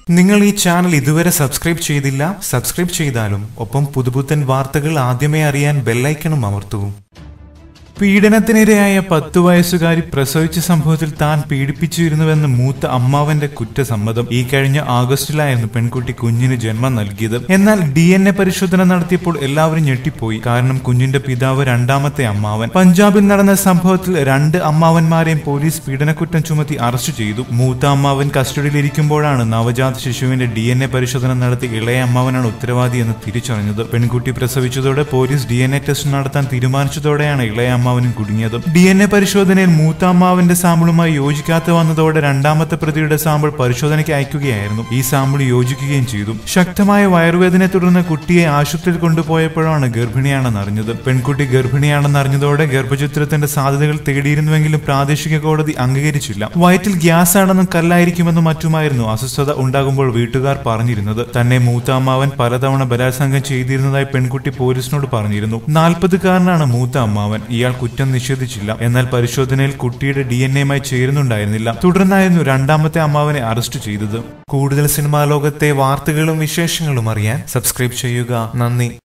നിങ്ങൾ ഈ ചാനൽ ഇതുവരെ സബ്സ്ക്രൈബ് ചെയ്തില്ല സബ്സ്ക്രൈബ് ചെയ്താലും ഒപ്പം പുതുപുത്തൻ വാർത്തകൾ ആദ്യമേ അറിയാൻ ബെല്ലൈക്കണും അമർത്തൂ പീഡനത്തിനിരയായ പത്തു വയസ്സുകാരി പ്രസവിച്ച സംഭവത്തിൽ താൻ പീഡിപ്പിച്ചിരുന്നുവെന്ന് മൂത്ത അമ്മാവന്റെ കുറ്റസമ്മതം ഈ കഴിഞ്ഞ ആഗസ്റ്റിലായിരുന്നു പെൺകുട്ടി കുഞ്ഞിന് ജന്മം നൽകിയത് എന്നാൽ ഡി എൻ എ പരിശോധന നടത്തിയപ്പോൾ എല്ലാവരും ഞെട്ടിപ്പോയി കാരണം കുഞ്ഞിന്റെ പിതാവ് രണ്ടാമത്തെ അമ്മാവൻ പഞ്ചാബിൽ നടന്ന സംഭവത്തിൽ രണ്ട് അമ്മാവന്മാരെയും പോലീസ് പീഡനക്കുറ്റം ചുമത്തി അറസ്റ്റ് ചെയ്തു മൂത്ത അമ്മാവൻ കസ്റ്റഡിയിലിരിക്കുമ്പോഴാണ് നവജാത ശിശുവിന്റെ ഡി എൻ എ പരിശോധന നടത്തി ഇളയ അമ്മാവനാണ് ഉത്തരവാദി എന്ന് തിരിച്ചറിഞ്ഞത് പെൺകുട്ടി പ്രസവിച്ചതോടെ police D N A test നടത്താൻ തീരുമാനിച്ചതോടെയാണ് ഇളയ അമ്മാവനും കുടുങ്ങിയത് ഡി എൻ എ പരിശോധനയിൽ മൂത്ത അമ്മാവന്റെ സാമ്പിളുമായി യോജിക്കാതെ വന്നതോടെ രണ്ടാമത്തെ പ്രതിയുടെ സാമ്പിൾ പരിശോധനയ്ക്ക് അയക്കുകയായിരുന്നു ഈ സാമ്പിൾ യോജിക്കുകയും ചെയ്തു ശക്തമായ വയറുവേദനയെ തുടർന്ന് കുട്ടിയെ ആശുപത്രിയിൽ കൊണ്ടുപോയപ്പോഴാണ് ഗർഭിണിയാണെന്ന് അറിഞ്ഞത് പെൺകുട്ടി ഗർഭിണിയാണെന്ന് അറിഞ്ഞതോടെ ഗർഭചിത്രത്തിന്റെ സാധ്യതകൾ തേടിയിരുന്നുവെങ്കിലും പ്രാദേശിക കോടതി അംഗീകരിച്ചില്ല വയറ്റിൽ ഗ്യാസ് ആണെന്നും കല്ലായിരിക്കുമെന്നും മറ്റുമായിരുന്നു അസ്വസ്ഥത ഉണ്ടാകുമ്പോൾ വീട്ടുകാർ പറഞ്ഞിരുന്നത് തന്നെ മൂത്ത അമ്മാവൻ പലതവണ ബലാത്സംഗം ചെയ്തിരുന്നതായി പെൺകുട്ടി പോലീസിനോട് പറഞ്ഞിരുന്നു നാൽപ്പതുകാരനാണ് മൂത്ത അമ്മാവൻ ഇയാൾ കുറ്റം നിഷേധിച്ചില്ല എന്നാൽ പരിശോധനയിൽ കുട്ടിയുടെ ഡി എൻ എയുമായി ചേരുന്നുണ്ടായിരുന്നില്ല തുടർന്നായിരുന്നു രണ്ടാമത്തെ അമ്മാവനെ അറസ്റ്റ് ചെയ്തത് കൂടുതൽ സിനിമാ ലോകത്തെ വാർത്തകളും വിശേഷങ്ങളും അറിയാൻ സബ്സ്ക്രൈബ് ചെയ്യുക നന്ദി